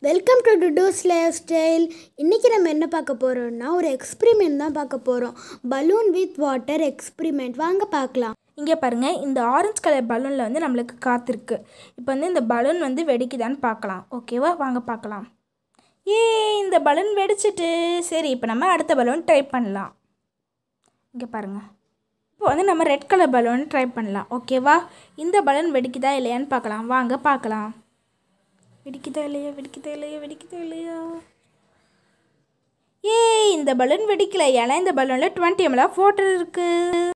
welcome to டுடூஸ் lifestyle இன்றைக்கி நம்ம என்ன பார்க்க போகிறோம்னா ஒரு எக்ஸ்பிரிமெண்ட் தான் பார்க்க போகிறோம் பலூன் வித் வாட்டர் எக்ஸ்பிரிமெண்ட் வாங்க பார்க்கலாம் இங்கே பாருங்கள் இந்த ஆரஞ்சு கலர் பலூனில் வந்து நம்மளுக்கு காத்திருக்கு இப்போ வந்து இந்த பலூன் வந்து வெடிக்குதான்னு பார்க்கலாம் ஓகேவா வாங்க பார்க்கலாம் ஏ இந்த பலூன் வெடிச்சிட்டு சரி இப்போ நம்ம அடுத்த பலூன் ட்ரை பண்ணலாம் இங்கே பாருங்கள் இப்போ வந்து நம்ம ரெட் கலர் பலூன் ட்ரை பண்ணலாம் ஓகேவா இந்த பலூன் வெடிக்குதா இல்லையான்னு பார்க்கலாம் வாங்க பார்க்கலாம் வெடிக்குதா இல்லையா வெடிக்குதா இல்லையா வெடிக்குதா இல்லையா ஏய் இந்த பலூன் வெடிக்கல ஏன்னா இந்த பலூனில் டுவெண்ட்டி எம்எல் ஆஃப் வாட்டர் இருக்குது